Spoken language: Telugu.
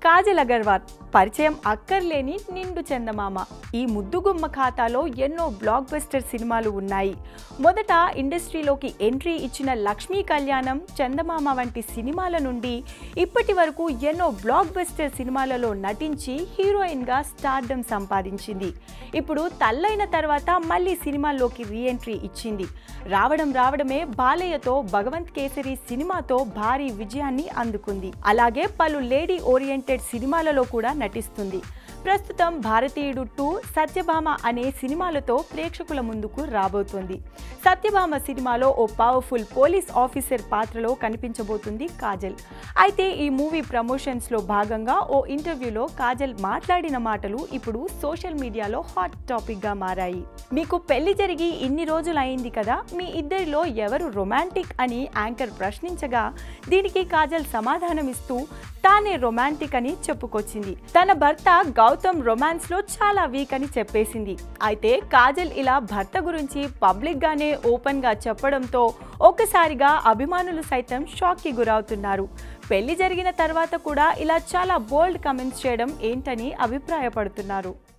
కాజల్ అగర్వాల్ పరిచయం అక్కర్లేని నిండు చందమామ ఈ ముద్దుగుమ్మ ఖాతాలో ఎన్నో బ్లాక్ బస్టర్ సినిమాలు ఉన్నాయి మొదట ఇండస్ట్రీలోకి ఎంట్రీ ఇచ్చిన లక్ష్మీ కళ్యాణం చందమామ వంటి సినిమాల నుండి ఇప్పటి వరకు ఎన్నో బ్లాక్ బస్టర్ సినిమాలలో నటించి హీరోయిన్గా స్టార్డమ్ సంపాదించింది ఇప్పుడు తల్లైన తర్వాత మళ్ళీ సినిమాల్లోకి రీఎంట్రీ ఇచ్చింది రావడం రావడమే బాలయ్యతో భగవంత్ కేసరి సినిమాతో భారీ విజయాన్ని అందుకుంది అలాగే పలు లేడీ ఓరియంటెడ్ సినిమాలలో కూడా నటిస్తుంది ప్రస్తుతం భారతీయుడు టూ సత్యభామ అనే సినిమాలతో ప్రేక్షకుల ముందుకు రాబోతోంది సత్యభామ సినిమాలో ఓ పవర్ఫుల్ పోలీస్ ఆఫీసర్ పాత్రలో కనిపించబోతుంది కాజల్ అయితే ఈ మూవీ ప్రమోషన్స్లో భాగంగా ఓ ఇంటర్వ్యూలో కాజల్ మాట్లాడిన మాటలు ఇప్పుడు సోషల్ మీడియాలో హాట్ టాపిక్గా మారాయి మీకు పెళ్లి జరిగి ఇన్ని రోజులు అయింది కదా మీ ఇద్దరిలో ఎవరు రొమాంటిక్ అని యాంకర్ ప్రశ్నించగా దీనికి కాజల్ సమాధానమిస్తూ తానే రొమాంటిక్ అని చెప్పుకొచ్చింది తన భర్త గౌతమ్ రొమాన్స్ లో చాలా వీక్ అని చెప్పేసింది అయితే కాజల్ ఇలా భర్త గురించి పబ్లిక్ గానే ఓపెన్ గా చెప్పడంతో ఒక్కసారిగా అభిమానులు సైతం షాక్ కి గురవుతున్నారు పెళ్లి జరిగిన తర్వాత కూడా ఇలా చాలా బోల్డ్ కమెంట్స్ చేయడం ఏంటని అభిప్రాయపడుతున్నారు